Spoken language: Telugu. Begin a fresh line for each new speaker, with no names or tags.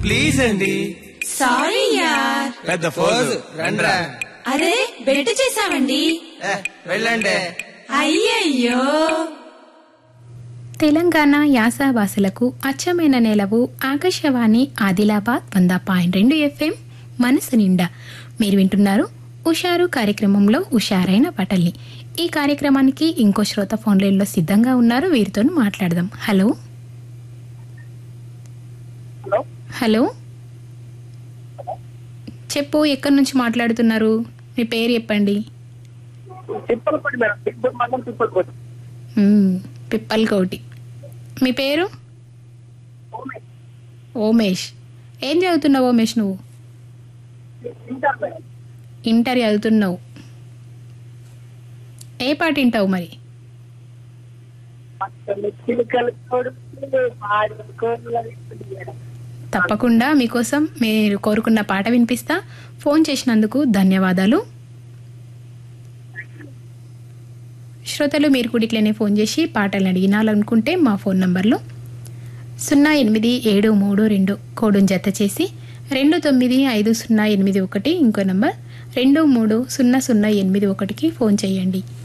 ప్లీజ్ అండి
సారీ యార్
పెద్ద ఫోజు రండ్రా
అరే బెట్ చేసామండి
ఏ, వెళ్ళండి
అయ్యయ్యో
తెలంగాణ యాసభాషలకు అచ్చమైన నెలవు ఆకాశవాణి ఆదిలాబాద్ వంద పాయింట్ రెండు ఎఫ్ఎం మనసు నిండా మీరు వింటున్నారు ఉషారు కార్యక్రమంలో ఉషారైన పాటల్ని ఈ కార్యక్రమానికి ఇంకో శ్రోత ఫోన్ లైన్లో సిద్ధంగా ఉన్నారు వీరితో మాట్లాడదాం హలో హలో చెప్పు ఎక్కడి నుంచి మాట్లాడుతున్నారు మీ పేరు చెప్పండి
తిప్పలపడి మేడం తిప్పల్ మండలం తిప్పలపడి
మ్మ్, పిప్పల్ కోటి మీ పేరు ఓమేష్ ఏం చదువుతున్నావు ఓమేష్ నువ్వు ఇంటర్ చదువుతున్నావు ఏ పాట వింటావు మరి
చిలుకలు కొడుకు పాడుకోవాలి మేడం
తప్పకుండా మీకోసం మీరు కోరుకున్న పాట వినిపిస్తా ఫోన్ చేసినందుకు ధన్యవాదాలు శ్రోతలు మీరు కూడా ఇట్లనే ఫోన్ చేసి పాటలను అడిగినాలనుకుంటే మా ఫోన్ నంబర్లు సున్నా ఎనిమిది ఏడు మూడు రెండు కోడును జత చేసి రెండు తొమ్మిది ఐదు సున్నా ఎనిమిది ఒకటి ఇంకో నంబర్ రెండు మూడు సున్నా సున్నా ఎనిమిది ఒకటికి ఫోన్ చేయండి